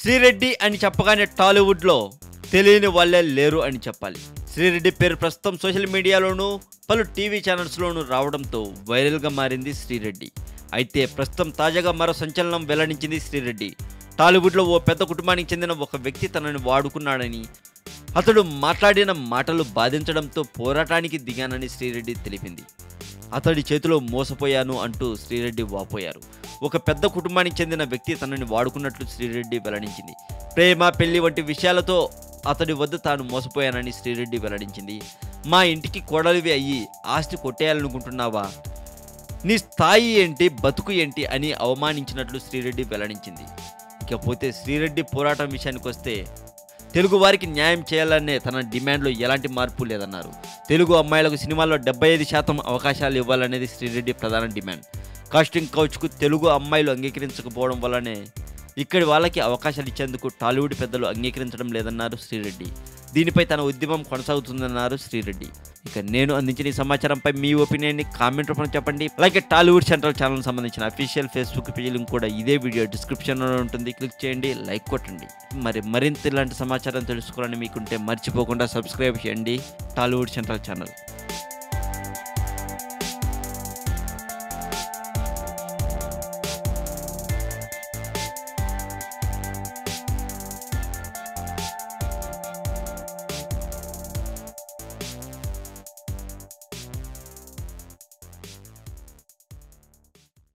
శ్రీరెడ్డి అని చెప్పగానే టాలీవుడ్లో తెలియని వాళ్ళే లేరు అని చెప్పాలి శ్రీరెడ్డి పేరు ప్రస్తుతం సోషల్ మీడియాలోనూ పలు టీవీ ఛానల్స్లోనూ రావడంతో వైరల్గా మారింది శ్రీరెడ్డి అయితే ప్రస్తుతం తాజాగా మరో సంచలనం వెల్లడించింది శ్రీరెడ్డి టాలీవుడ్లో ఓ పెద్ద కుటుంబానికి చెందిన ఒక వ్యక్తి తనని వాడుకున్నాడని అతడు మాట్లాడిన మాటలు బాధించడంతో పోరాటానికి దిగానని శ్రీరెడ్డి తెలిపింది అతడి చేతిలో మోసపోయాను అంటూ శ్రీరెడ్డి వాపోయారు ఒక పెద్ద కుటుంబానికి చెందిన వ్యక్తి తనని వాడుకున్నట్లు శ్రీరెడ్డి వెల్లడించింది ప్రేమ పెళ్లి వంటి విషయాలతో అతడి వద్ద తాను మోసపోయానని శ్రీరెడ్డి వెల్లడించింది మా ఇంటికి కోడలివి అయ్యి ఆస్తి కొట్టేయాలనుకుంటున్నావా నీ స్థాయి ఏంటి బతుకు ఏంటి అని అవమానించినట్లు శ్రీరెడ్డి వెల్లడించింది ఇకపోతే శ్రీరెడ్డి పోరాటం విషయానికి వస్తే తెలుగు వారికి న్యాయం చేయాలనే తన డిమాండ్లో ఎలాంటి మార్పు లేదన్నారు తెలుగు అమ్మాయిలకు సినిమాల్లో డెబ్బై ఐదు శాతం అవకాశాలు ఇవ్వాలనేది శ్రీరెడ్డి ప్రధాన డిమాండ్ కాస్టింగ్ కౌచ్కు తెలుగు అమ్మాయిలు అంగీకరించకపోవడం వల్లనే ఇక్కడి వాళ్ళకి అవకాశాలు ఇచ్చేందుకు టాలీవుడ్ పెద్దలు అంగీకరించడం లేదన్నారు శ్రీరెడ్డి దీనిపై తన ఉద్యమం కొనసాగుతుందన్నారు శ్రీరెడ్డి ఇక నేను అందించిన ఈ సమాచారంపై మీ ఒపీనియన్ని కామెంట్ రూపంలో చెప్పండి అలాగే టాలీవుడ్ సెంట్రల్ ఛానల్ సంబంధించిన అఫీషియల్ ఫేస్బుక్ పేజీ లింక్ కూడా ఇదే వీడియో డిస్క్రిప్షన్లో ఉంటుంది క్లిక్ చేయండి లైక్ కొట్టండి మరి మరింత ఇలాంటి సమాచారం తెలుసుకోవాలని మీకుంటే మర్చిపోకుండా సబ్స్క్రైబ్ చేయండి టాలీవుడ్ సెంట్రల్ ఛానల్